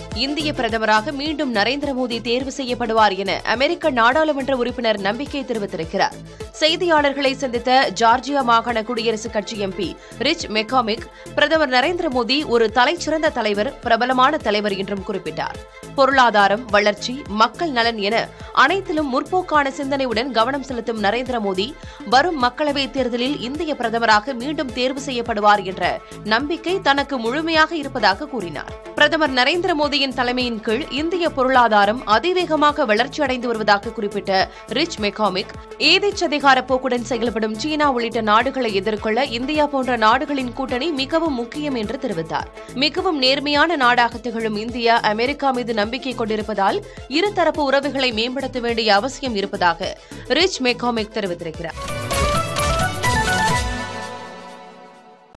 இந்திய பிரதமராக மீண்டும் நரேந்திர மோடி தேர்வு செய்யப்படுவார் என அமெரிக்க நாடாளுமன்ற உறுப்பினர் நம்பிக்கை தெரிவித்திருக்கிறார் செய்தியாளர்களை சந்தித்த ஜார்ஜியா மாகாண குடியரசுக் கட்சி எம்பி ரிச் மெக்காமிக் பிரதமர் நரேந்திர மோடி ஒரு தலைச்சிறந்த தலைவர் பிரபலமான தலைவர் என்றும் குறிப்பிட்டார் பொருளாதாரம் வளர்ச்சி மக்கள் நலன் என அனைத்திலும் முற்போக்கான சிந்தனையுடன் கவனம் செலுத்தும் நரேந்திர மோடி வரும் மக்களவைத் தேர்தலில் இந்திய பிரதமராக மீண்டும் தேர்வு செய்யப்படுவார் என்ற நம்பிக்கை தனக்கு முழுமையாக இருப்பதாக கூறினார் பிரதமர் நரேந்திர மோடியின் தலைமையின் கீழ் இந்திய பொருளாதாரம் அதிவேகமாக வளர்ச்சியடைந்து வருவதாக குறிப்பிட்ட ரிச் மெக்காமிக் ஏதேச்சதிகார போக்குடன் செயல்படும் சீனா உள்ளிட்ட நாடுகளை எதிர்கொள்ள இந்தியா போன்ற நாடுகளின் கூட்டணி மிகவும் முக்கியம் என்று தெரிவித்தார் மிகவும் நேர்மையான நாடாக திகழும் இந்தியா அமெரிக்கா மீது நம்பிக்கை கொண்டிருப்பதால் இருதரப்பு உறவுகளை மேம்படுத்த வேண்டிய அவசியம் இருப்பதாக ரிச் மெக்காமிக் தெரிவித்திருக்கிறார்